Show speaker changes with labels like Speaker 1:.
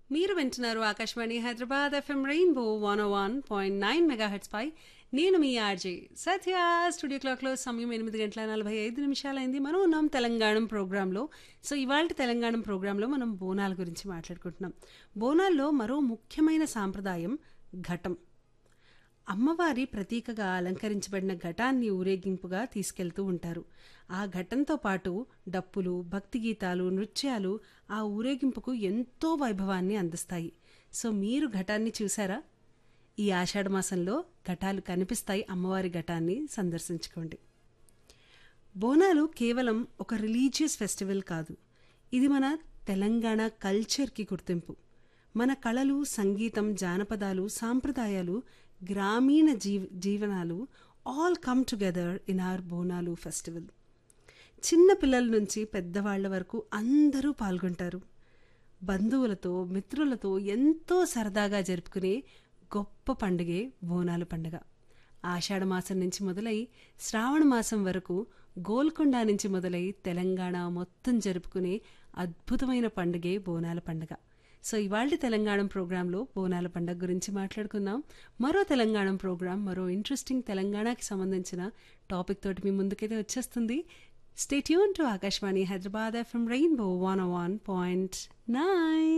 Speaker 1: మీరు వింటున్నారు Akashvani Hyderabad F M rainbow one one point nine megahertz పై నేను మీ ఆర్జే సత్య స్టూడియో క్లాక్లో సమయం ఎనిమిది గంటల నలభై ఐదు నిమిషాలైంది మనం ఉన్నాం తెలంగాణ ప్రోగ్రాంలో సో ఇవాళ తెలంగాణ ప్రోగ్రాంలో మనం బోనాల గురించి మాట్లాడుకుంటున్నాం బోనాల్లో మరో ముఖ్యమైన సాంప్రదాయం ఘటం అమ్మవారి ప్రతీకగా అలంకరించబడిన ఘటాన్ని ఊరేగింపుగా తీసుకెళ్తూ ఉంటారు ఆ ఘటంతో పాటు డప్పులు భక్తి గీతాలు నృత్యాలు ఆ ఊరేగింపుకు ఎంతో వైభవాన్ని అందిస్తాయి సో మీరు ఘటాన్ని చూసారా ఈ ఆషాఢ మాసంలో ఘటాలు కనిపిస్తాయి అమ్మవారి ఘటాన్ని సందర్శించుకోండి బోనాలు కేవలం ఒక రిలీజియస్ ఫెస్టివల్ కాదు ఇది మన తెలంగాణ కల్చర్కి గుర్తింపు మన కళలు సంగీతం జానపదాలు సాంప్రదాయాలు గ్రామీణ జీవ జీవనాలు all come together in our Bonalu festival చిన్న పిల్లల నుంచి పెద్దవాళ్ల వరకు అందరూ పాల్గొంటారు బంధువులతో మిత్రులతో ఎంతో సరదాగా జరుపుకునే గొప్ప పండుగే బోనాల పండుగ ఆషాఢ మాసం నుంచి మొదలై శ్రావణ మాసం వరకు గోల్కొండ నుంచి మొదలై తెలంగాణ మొత్తం జరుపుకునే అద్భుతమైన పండుగే బోనాల పండుగ సో ఇవాళ తెలంగాణ ప్రోగ్రాంలో బోనాల పండుగ గురించి మాట్లాడుకుందాం మరో తెలంగాణ ప్రోగ్రాం మరో ఇంట్రెస్టింగ్ తెలంగాణకి సంబంధించిన టాపిక్ తోటి మీ ముందుకైతే వచ్చేస్తుంది stay tune to Akashvani Hyderabad F M rainbow one one point nine